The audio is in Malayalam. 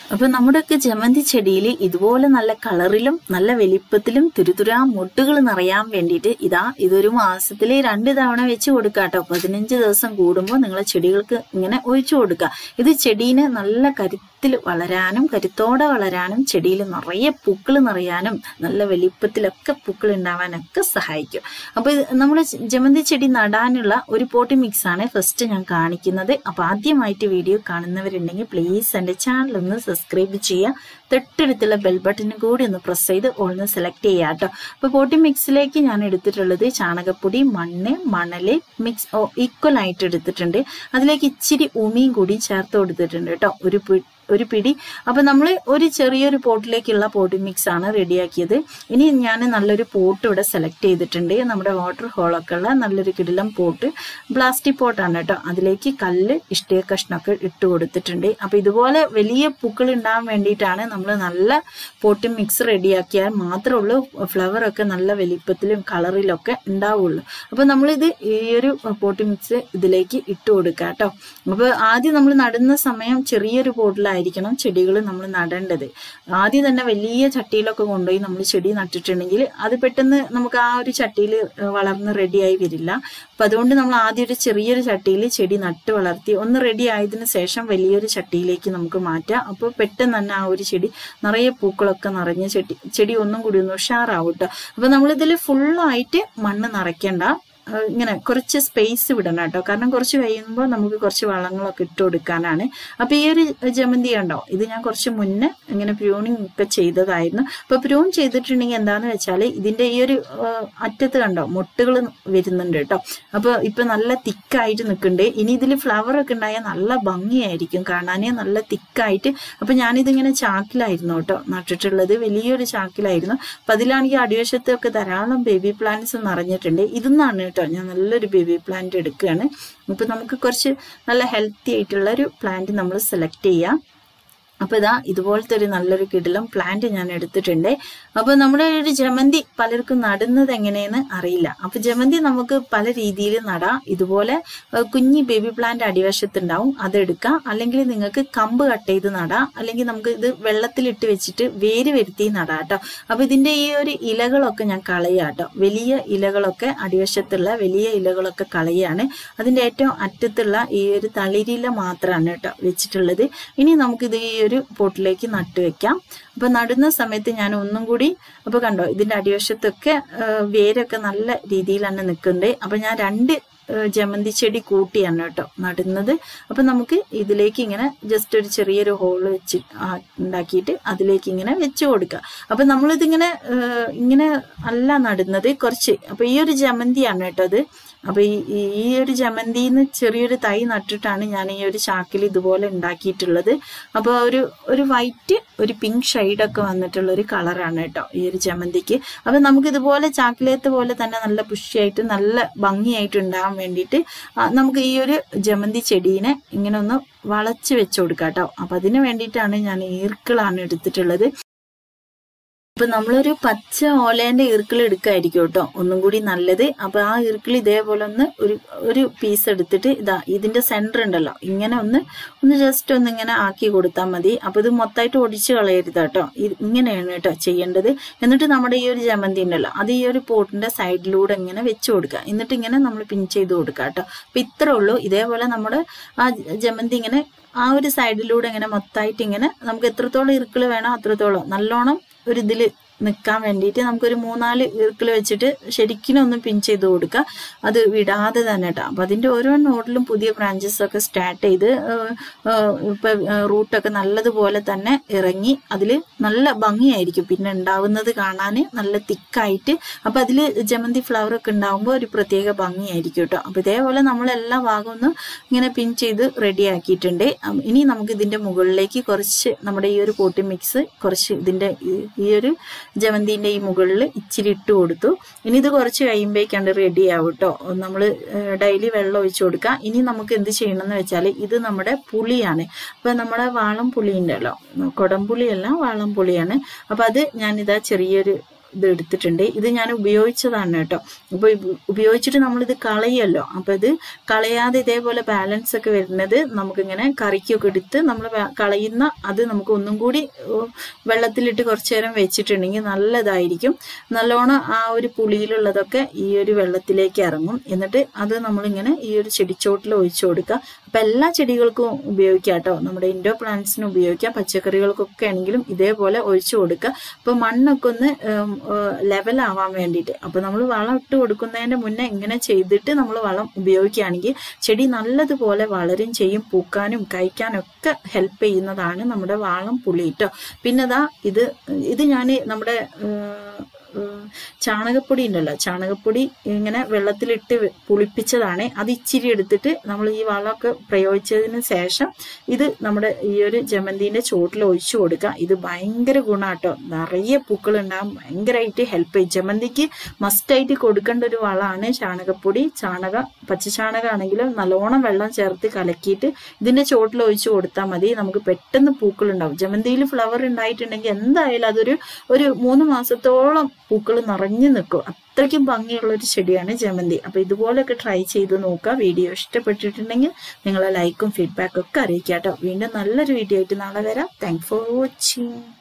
അപ്പൊ നമ്മുടെയൊക്കെ ജമന്തി ചെടിയിൽ ഇതുപോലെ നല്ല കളറിലും നല്ല വലിപ്പത്തിലും തുരുതുരാ മുട്ടുകൾ നിറയാൻ വേണ്ടിയിട്ട് ഇതാ ഇതൊരു മാസത്തിൽ രണ്ട് തവണ വെച്ച് കൊടുക്കാട്ടോ പതിനഞ്ച് ദിവസം കൂടുമ്പോൾ നിങ്ങളെ ചെടികൾക്ക് ഇങ്ങനെ ഒഴിച്ചു കൊടുക്കുക ഇത് ചെടീനെ നല്ല കരുത്തിൽ വളരാനും കരുത്തോടെ വളരാനും ചെടിയിൽ നിറയെ പൂക്കൾ നിറയാനും നല്ല വലിപ്പത്തിലൊക്കെ പൂക്കൾ ഉണ്ടാവാനൊക്കെ സഹായിക്കും അപ്പൊ ഇത് നമ്മുടെ ജമന്തി ചെടി നടാനുള്ള ഒരു പോട്ടി മിക്സ് ആണ് ഫസ്റ്റ് ഞാൻ കാണിക്കുന്നത് അപ്പൊ ആദ്യമായിട്ട് വീഡിയോ കാണുന്നവരുണ്ടെങ്കിൽ പ്ലീസ് എന്റെ ചാനൽ ഒന്ന് സബ്സ്ക്രൈബ് ചെയ്യുക തൊട്ടടുത്തുള്ള ബെൽ ബട്ടനും കൂടി ഒന്ന് പ്രസ് ചെയ്ത് ഒന്ന് സെലക്ട് ചെയ്യുക കേട്ടോ അപ്പോൾ പോട്ടി മിക്സിലേക്ക് ഞാൻ എടുത്തിട്ടുള്ളത് ചാണകപ്പൊടി മണ്ണ് മണല് മിക്സ് ഈക്വൽ ആയിട്ട് എടുത്തിട്ടുണ്ട് അതിലേക്ക് ഇച്ചിരി ഉമിയും കൂടി ചേർത്ത് കൊടുത്തിട്ടുണ്ട് കേട്ടോ ഒരു പി- ഒരു പിടി അപ്പൊ നമ്മൾ ഒരു ചെറിയൊരു പോട്ടിലേക്കുള്ള പോട്ടി മിക്സ് ആണ് റെഡിയാക്കിയത് ഇനി ഞാൻ നല്ലൊരു പോട്ട് ഇവിടെ സെലക്ട് ചെയ്തിട്ടുണ്ട് നമ്മുടെ വാട്ടർ ഹോളൊക്കെ ഉള്ള നല്ലൊരു കിടിലം പോട്ട് പ്ലാസ്റ്റിക് പോട്ടാണ് കേട്ടോ അതിലേക്ക് കല്ല് ഇഷ്ടിക കഷ്ണമൊക്കെ ഇട്ട് കൊടുത്തിട്ടുണ്ട് അപ്പൊ ഇതുപോലെ വലിയ പൂക്കൾ ഉണ്ടാകാൻ വേണ്ടിയിട്ടാണ് നമ്മൾ നല്ല പോട്ടി മിക്സ് റെഡിയാക്കിയാൽ മാത്രമേ ഉള്ളൂ ഫ്ലവർ ഒക്കെ നല്ല വലിപ്പത്തിലും കളറിലൊക്കെ ഉണ്ടാവുള്ളൂ അപ്പൊ നമ്മളിത് ഈ ഒരു പോട്ടി മിക്സ് ഇതിലേക്ക് ഇട്ട് കൊടുക്കുക കേട്ടോ അപ്പൊ ആദ്യം നമ്മൾ നടുന്ന സമയം ചെറിയൊരു പോട്ടിലായിരിക്കണം ചെടികൾ നമ്മൾ നടേണ്ടത് ആദ്യം തന്നെ വലിയ ചട്ടിയിലൊക്കെ കൊണ്ടുപോയി നമ്മൾ ചെടി നട്ടിട്ടുണ്ടെങ്കിൽ അത് പെട്ടെന്ന് നമുക്ക് ആ ഒരു ചട്ടിയിൽ വളർന്ന് റെഡിയായി വരില്ല അപ്പൊ അതുകൊണ്ട് നമ്മൾ ആദ്യം ഒരു ചെറിയൊരു ചട്ടിയിൽ ചെടി നട്ട് വളർത്തി ഒന്ന് റെഡി ആയതിനു ശേഷം വലിയൊരു ചട്ടിയിലേക്ക് നമുക്ക് മാറ്റാം അപ്പോൾ പെട്ടെന്ന് തന്നെ ആ ഒരു ചെടി നിറയെ പൂക്കളൊക്കെ നിറഞ്ഞ ചെടി ചെടി ഒന്നും കൂടി ഒന്ന് ഉഷാറാവും കേട്ടോ അപ്പൊ നമ്മളിതിൽ ഫുള്ളായിട്ട് മണ്ണ് നിറയ്ക്കണ്ട ഏഹ് ഇങ്ങനെ കുറച്ച് സ്പേസ് വിടണം കേട്ടോ കാരണം കുറച്ച് കഴിയുമ്പോൾ നമുക്ക് കുറച്ച് വളങ്ങളൊക്കെ ഇട്ട് കൊടുക്കാനാണ് അപ്പൊ ഈ ഒരു ജമന്തി ഉണ്ടോ ഇത് ഞാൻ കുറച്ച് മുന്നേ ഇങ്ങനെ പ്രൂണിങ് ഒക്കെ ചെയ്തതായിരുന്നു അപ്പൊ പ്രൂൺ ചെയ്തിട്ടുണ്ടെങ്കിൽ എന്താന്ന് വെച്ചാൽ ഇതിന്റെ ഈ ഒരു ഏഹ് അറ്റത്ത് കണ്ടോ മുട്ടുകൾ വരുന്നുണ്ട് കേട്ടോ അപ്പൊ ഇപ്പൊ നല്ല തിക്കായിട്ട് നിൽക്കുന്നുണ്ട് ഇനി ഇതിൽ ഫ്ലവർ ഒക്കെ ഉണ്ടായാൽ നല്ല ഭംഗിയായിരിക്കും കാണാനേ നല്ല തിക്കായിട്ട് അപ്പൊ ഞാനിതിങ്ങനെ ചാക്കിലായിരുന്നു കേട്ടോ നട്ടിട്ടുള്ളത് വലിയൊരു ചാക്കിലായിരുന്നു അപ്പൊ അതിലാണെങ്കിൽ അടിവശത്തൊക്കെ ധാരാളം ബേബി പ്ലാന്റ്സ് നിറഞ്ഞിട്ടുണ്ട് ഇതെന്നാണ് കേട്ടോ ഞാൻ നല്ലൊരു ബേബി പ്ലാന്റ് എടുക്കുകയാണ് ഇപ്പൊ നമുക്ക് കുറച്ച് നല്ല ഹെൽത്തി ആയിട്ടുള്ള ഒരു പ്ലാന്റ് നമ്മൾ സെലക്ട് ചെയ്യാം അപ്പൊ ഇതാ ഇതുപോലത്തെ ഒരു നല്ലൊരു കിടിലം പ്ലാന്റ് ഞാൻ എടുത്തിട്ടുണ്ട് അപ്പൊ നമ്മുടെ ഒരു ജമന്തി പലർക്കും നടുന്നത് എങ്ങനെയെന്ന് അറിയില്ല അപ്പൊ ജമന്തി നമുക്ക് പല രീതിയിൽ നടാം ഇതുപോലെ ഏഹ്, കുഞ്ഞി ബേബി പ്ലാന്റ് അടിവശത്തുണ്ടാവും അതെടുക്കാം അല്ലെങ്കിൽ നിങ്ങൾക്ക് കമ്പ് കട്ട് ചെയ്ത് നടാം അല്ലെങ്കിൽ നമുക്ക് ഇത് വെള്ളത്തിലിട്ട് വെച്ചിട്ട് വേര് വരുത്തി നടാം കേട്ടോ അപ്പൊ ഇതിന്റെ ഈ ഒരു ഇലകളൊക്കെ ഞാൻ കളയാം കേട്ടോ വലിയ ഇലകളൊക്കെ അടിവശത്തുള്ള വലിയ ഇലകളൊക്കെ കളയാണ് അതിന്റെ ഏറ്റവും അറ്റത്തുള്ള ഈ ഒരു തളിരില മാത്രമാണ് കേട്ടോ വെച്ചിട്ടുള്ളത് ഇനി നമുക്കിത് ഈ ഒരു പോട്ടിലേക്ക് നട്ടു വെക്കാം അപ്പൊ നടുന്ന സമയത്ത് ഞാൻ ഒന്നും കൂടി അപ്പൊ കണ്ടോ ഇതിന്റെ അടിവശത്തൊക്കെ ആ, വേരൊക്കെ നല്ല രീതിയിലാണ് നിൽക്കുന്നത് അപ്പൊ ഞാൻ രണ്ട് ആ, ജമന്തി ചെടി കൂട്ടിയാണ് കേട്ടോ നടുന്നത് അപ്പൊ നമുക്ക് ഇതിലേക്ക് ഇങ്ങനെ ജസ്റ്റ് ഒരു ചെറിയൊരു ഹോള് വെച്ച് ആ, ഉണ്ടാക്കിയിട്ട് അതിലേക്ക് ഇങ്ങനെ വെച്ച് കൊടുക്കുക അപ്പൊ നമ്മളിതിങ്ങനെ ആ, ഇങ്ങനെ അല്ല നടുന്നത് കുറച്ച് അപ്പൊ ഈ ഒരു ജമന്തിയാണ് കേട്ടോ അത് അപ്പൊ ഈ ഈ- ഈ ഒരു ജമന്തിന്ന് ചെറിയൊരു തൈ നട്ടിട്ടാണ് ഞാൻ ഈ ഒരു ചാക്കിൽ ഇതുപോലെ ഉണ്ടാക്കിയിട്ടുള്ളത് അപ്പൊ ഒരു ഒരു വൈറ്റ് ഒരു പിങ്ക് ഷെയ്ഡൊക്കെ വന്നിട്ടുള്ള ഒരു കളറാണ് കേട്ടോ ഈ ഒരു ജമന്തിക്ക് അപ്പൊ നമുക്ക് ഇതുപോലെ ചാക്കിലേത്ത് പോലെ തന്നെ നല്ല പുഷ്ടിയായിട്ട് നല്ല ഭംഗിയായിട്ട് ഉണ്ടാകാൻ വേണ്ടിയിട്ട് ആ, നമുക്ക് ഈ ഒരു ജമന്തി ചെടീനെ ഇങ്ങനെ ഒന്ന് വളച്ച് വെച്ച് കൊടുക്കാം കേട്ടോ അപ്പൊ അതിന് വേണ്ടിയിട്ടാണ് ഞാൻ ഈർക്കിളാണ് എടുത്തിട്ടുള്ളത് ഇപ്പൊ നമ്മളൊരു പച്ച ഓലേന്റെ ഈർക്കിൾ എടുക്കായിരിക്കും കേട്ടോ ഒന്നും കൂടി നല്ലത് അപ്പൊ ആ ഈർക്കിൾ ഇതേപോലെ ഒന്ന് ഒരു ഒരു പീസ് എടുത്തിട്ട് ഇതാ ഇതിന്റെ സെന്റർ ഉണ്ടല്ലോ ഇങ്ങനെ ഒന്ന് ഒന്ന് ജസ്റ്റ് ഒന്ന് ഇങ്ങനെ ആക്കി കൊടുത്താൽ മതി അപ്പൊ ഇത് മൊത്തമായിട്ട് ഒടിച്ചു കളയരുത് കേട്ടോ ഇത് ഇങ്ങനെയാണ് കേട്ടോ ചെയ്യേണ്ടത് എന്നിട്ട് നമ്മുടെ ഈ ഒരു ജമന്തി ഉണ്ടല്ലോ അത് ഈ ഒരു പോട്ടിന്റെ സൈഡിലൂടെ ഇങ്ങനെ വെച്ച് കൊടുക്കുക എന്നിട്ട് ഇങ്ങനെ നമ്മൾ പിൻ ചെയ്ത് കൊടുക്കുക കേട്ടോ അപ്പൊ ഇത്രേ ഉള്ളൂ ഇതേപോലെ നമ്മുടെ ആ ജമന്തി ഇങ്ങനെ ആ ഒരു സൈഡിലൂടെ ഇങ്ങനെ മൊത്തമായിട്ട് ഇങ്ങനെ നമുക്ക് എത്രത്തോളം ഇറുക്കൾ വേണോ അത്രത്തോളം നല്ലോണം ഒരു ഇതില് നിൽക്കാൻ വേണ്ടിയിട്ട് നമുക്കൊരു മൂന്നാല് ഇറുക്കൾ വെച്ചിട്ട് ശരിക്കും ഒന്ന് പിൻ ചെയ്ത് കൊടുക്കുക അത് വിടാതെ തന്നെ കേട്ടോ അപ്പൊ അതിന്റെ ഓരോ നോഡിലും പുതിയ ബ്രാഞ്ചസ് ഒക്കെ സ്റ്റാർട്ട് ചെയ്ത് ഏഹ്, ഏഹ്, ഇപ്പൊ റൂട്ടൊക്കെ നല്ലതുപോലെ തന്നെ ഇറങ്ങി അതിൽ നല്ല ഭംഗിയായിരിക്കും പിന്നെ ഉണ്ടാവുന്നത് കാണാൻ നല്ല തിക്കായിട്ട് അപ്പൊ അതിൽ ജമന്തി ഫ്ലവർ ഒക്കെ ഉണ്ടാവുമ്പോൾ ഒരു പ്രത്യേക ഭംഗിയായിരിക്കും കേട്ടോ അപ്പൊ ഇതേപോലെ നമ്മൾ എല്ലാ ഭാഗവും ഒന്ന് ഇങ്ങനെ പിൻ ചെയ്ത് റെഡി ആക്കിയിട്ടുണ്ട് അം, ഇനി നമുക്ക് ഇതിന്റെ മുകളിലേക്ക് കുറച്ച് നമ്മുടെ ഈ ഒരു പോട്ടി മിക്സ് കുറച്ച് ഇതിന്റെ ഈ- ഈ ഒരു ജമന്തിന്റെ ഈ മുകളിൽ ഇച്ചിരി ഇട്ട് കൊടുത്തു ഇനി ഇത് കുറച്ച് കഴിയുമ്പോഴേക്കാണ്ട് റെഡി ആവും കേട്ടോ നമ്മൾ ഡെയിലി വെള്ളം ഒഴിച്ചു കൊടുക്കുക ഇനി നമുക്ക് എന്ത് ചെയ്യണം എന്ന് വെച്ചാൽ ഇത് നമ്മുടെ പുളിയാണ് അപ്പൊ നമ്മുടെ വാളം പുളി ഉണ്ടല്ലോ കൊടംപുളിയല്ല വാളം പുളിയാണ് അപ്പൊ അത് ഞാനിതാ ചെറിയൊരു ഇത് എടുത്തിട്ടുണ്ട് ഇത് ഞാൻ ഉപയോഗിച്ചതാണ് കേട്ടോ അപ്പോൾ ഉപയോഗിച്ചിട്ട് നമ്മളിത് കളയല്ലോ അപ്പോൾ ഇത് കളയാതെ ഇതേപോലെ ബാലൻസ് ഒക്കെ വരുന്നത് നമുക്കിങ്ങനെ കറിക്കൊക്കെ എടുത്ത് നമ്മൾ കളയുന്ന അത് നമുക്ക് ഒന്നും കൂടി ഉം, വെള്ളത്തിലിട്ട് കുറച്ചു നേരം വെച്ചിട്ടുണ്ടെങ്കിൽ നല്ലതായിരിക്കും നല്ലോണം ആ ഒരു പുളിയിലുള്ളതൊക്കെ ഈ ഒരു വെള്ളത്തിലേക്ക് ഇറങ്ങും എന്നിട്ട് അത് നമ്മളിങ്ങനെ ഈ ഒരു ചെടിച്ചോട്ടിൽ ഒഴിച്ചു കൊടുക്കുക അപ്പം എല്ലാ ചെടികൾക്കും ഉപയോഗിക്കാം കേട്ടോ നമ്മുടെ ഇൻഡോർ പ്ലാന്റ്സിന് ഉപയോഗിക്കാം പച്ചക്കറികൾക്കൊക്കെ ആണെങ്കിലും ഇതേപോലെ ഒഴിച്ചു കൊടുക്കുക അപ്പോൾ മണ്ണൊക്കെ ഒന്ന് ലെവലാവാൻ വേണ്ടിയിട്ട് അപ്പോൾ നമ്മൾ വളം ഇട്ട് കൊടുക്കുന്നതിന് മുന്നേ ഇങ്ങനെ ചെയ്തിട്ട് നമ്മൾ വളം ഉപയോഗിക്കുകയാണെങ്കിൽ ചെടി നല്ലതുപോലെ വളരും ചെയ്യും പൂക്കാനും കഴിക്കാനും ഒക്കെ ഹെൽപ്പ് ചെയ്യുന്നതാണ് നമ്മുടെ വാളം പുളി കേട്ടോ പിന്നെ ദാ ഇത് ഇത് ഞാൻ നമ്മുടെ ഏഹ്, ഏഹ്, ചാണകപ്പൊടി ഉണ്ടല്ലോ ചാണകപ്പൊടി ഇങ്ങനെ വെള്ളത്തിലിട്ട് വെ- പുളിപ്പിച്ചതാണ് അത് ഇച്ചിരി എടുത്തിട്ട് നമ്മൾ ഈ വളമൊക്കെ പ്രയോഗിച്ചതിന് ശേഷം ഇത് നമ്മുടെ ഈ ഒരു ജമന്തിന്റെ ചോട്ടിൽ ഒഴിച്ചു കൊടുക്കുക ഇത് ഭയങ്കര ഗുണാട്ടോ നിറയെ പൂക്കൾ ഉണ്ടാകും ഭയങ്കരമായിട്ട് ഹെൽപ്പ് ചെയ്യും ജമന്തിക്ക് മസ്റ്റായിട്ട് കൊടുക്കേണ്ട ഒരു വളമാണ് ചാണകപ്പൊടി ചാണക പച്ചച്ചാണകമാണെങ്കിലും നല്ലോണം വെള്ളം ചേർത്ത് കലക്കിയിട്ട് ഇതിന്റെ ചോട്ടിൽ ഒഴിച്ചു കൊടുത്താൽ മതി നമുക്ക് പെട്ടെന്ന് പൂക്കൾ ഉണ്ടാവും ജമന്തിയിൽ ഫ്ലവർ ഉണ്ടായിട്ടുണ്ടെങ്കിൽ എന്തായാലും അതൊരു ഒരു മൂന്ന് മാസത്തോളം പൂക്കൾ നിറഞ്ഞു നിൽക്കും അത്രയ്ക്കും ഭംഗിയുള്ള ഒരു ചെടിയാണ് ജമന്തി അപ്പൊ ഇതുപോലൊക്കെ ട്രൈ ചെയ്ത് നോക്കുക വീഡിയോ ഇഷ്ടപ്പെട്ടിട്ടുണ്ടെങ്കിൽ നിങ്ങളെ ലൈക്കും ഫീഡ്ബാക്കും ഒക്കെ അറിയിക്കാം കേട്ടോ വീണ്ടും നല്ലൊരു വീഡിയോ ആയിട്ട് നാളെ വരാം താങ്ക് ഫോർ വാച്ചിങ്